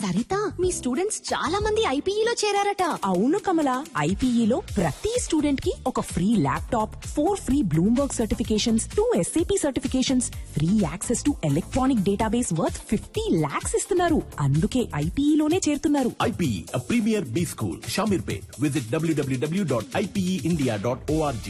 సరిత మీ students చాలా మంది ఐపీఈలో చేరారట అవును కమల ఐపీఈలో ప్రతి స్టూడెంట్ కి ఒక free laptop four free Bloomberg certifications two SAP certifications free access to electronic database worth fifty lakhs ఇస్తున్నారు అందుకే ఐపీఈలోనే చేరుతున్నారు IPE, a premier B school, Shamirpet. Visit www.ipeindia.org.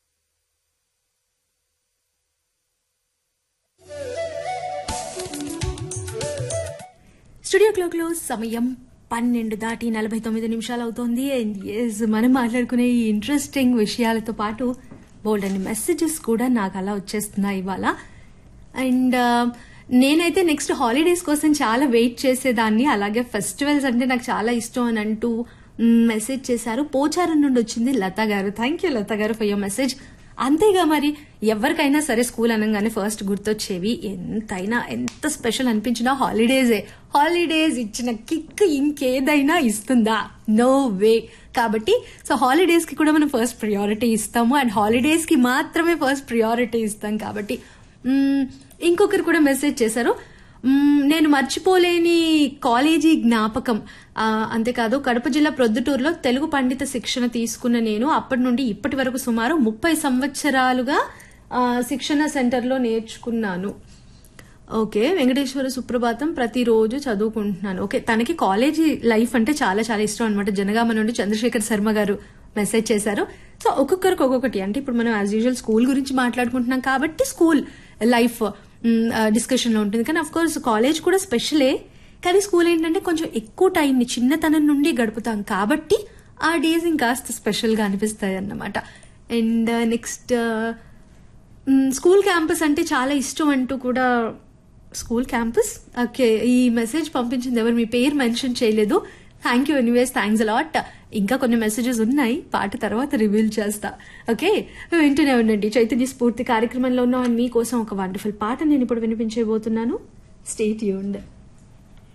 Studio clock లో సమయం పన్నెండు దాటి నలభై తొమ్మిది నిమిషాలు అవుతోంది అండ్ ఎస్ మనం మాట్లాడుకునే ఈ ఇంట్రెస్టింగ్ విషయాలతో పాటు బోల్డ్ అన్ని మెసేజెస్ కూడా నాకు అలా వచ్చేస్తున్నాయి ఇవాళ అండ్ నేనైతే నెక్స్ట్ హాలిడేస్ కోసం చాలా వెయిట్ చేసేదాన్ని అలాగే ఫెస్టివల్స్ అంటే నాకు చాలా ఇష్టం అని అంటూ మెసేజ్ చేశారు పోచారం నుండి వచ్చింది లత గారు థ్యాంక్ యూ లత గారు ఫర్ యువర్ మెసేజ్ అంతేగా మరి ఎవరికైనా సరే స్కూల్ అనగానే ఫస్ట్ గుర్తొచ్చేవి ఎంతైనా ఎంత స్పెషల్ అనిపించినా హాలిడేసే హాలిడేస్ ఇచ్చిన కిక్ ఇంకేదైనా ఇస్తుందా నో వే కాబట్టి సో హాలిడేస్ కి కూడా మనం ఫస్ట్ ప్రియారిటీ ఇస్తాము అండ్ హాలిడేస్ కి మాత్రమే ఫస్ట్ ప్రియారిటీ ఇస్తాం కాబట్టి మ్మ్, ఇంకొకరు కూడా మెసేజ్ చేశారు మ్మ్, నేను మర్చిపోలేని కాలేజీ జ్ఞాపకం ఆ, అంతేకాదు కడప జిల్లా ప్రొద్దుటూరులో తెలుగు పండిత శిక్షణ తీసుకున్న నేను అప్పటి నుండి ఇప్పటి వరకు సుమారు ముప్పై సంవత్సరాలుగా ఆ, శిక్షణ సెంటర్లో నేర్చుకున్నాను ఓకే వెంకటేశ్వర సుప్రభాతం ప్రతిరోజు చదువుకుంటున్నాను ఓకే తనకి కాలేజీ లైఫ్ అంటే చాలా చాలా ఇష్టం అనమాట జనగామ నుండి చంద్రశేఖర్ శర్మ గారు మెసేజ్ చేశారు సో ఒక్కొక్కరికి ఒక్కొక్కటి అంటే ఇప్పుడు మనం యాజ్ యూజువల్ స్కూల్ గురించి మాట్లాడుకుంటున్నాం కాబట్టి స్కూల్ లైఫ్ డిస్కషన్ లో ఉంటుంది కానీ అఫ్ కోర్స్ కాలేజ్ కూడా స్పెషలే కానీ స్కూల్ ఏంటంటే కొంచెం ఎక్కువ టైంని చిన్నతనం నుండి గడుపుతాం కాబట్టి ఆ డేస్ ఇంకాస్త స్పెషల్ గా అనిపిస్తాయి అన్నమాట అండ్ నెక్స్ట్ స్కూల్ క్యాంపస్ అంటే చాలా ఇష్టం అంటూ కూడా స్కూల్ క్యాంపస్ ఓకే ఈ మెసేజ్ పంపించింది ఎవరు మీ పేరు మెన్షన్ చేయలేదు thank you anyways thanks a lot ఇంకా కొన్ని మెసేజెస్ ఉన్నాయి పాట తర్వాత రివీల్ చేస్తా ఓకే వింటూనే ఉండండి చైతన్య స్ఫూర్తి కార్యక్రమంలో ఉన్న మీకోసం ఒక వండర్ఫుల్ పాట నేను ఇప్పుడు వినిపించబోతున్నాను స్టేట్ యూండ్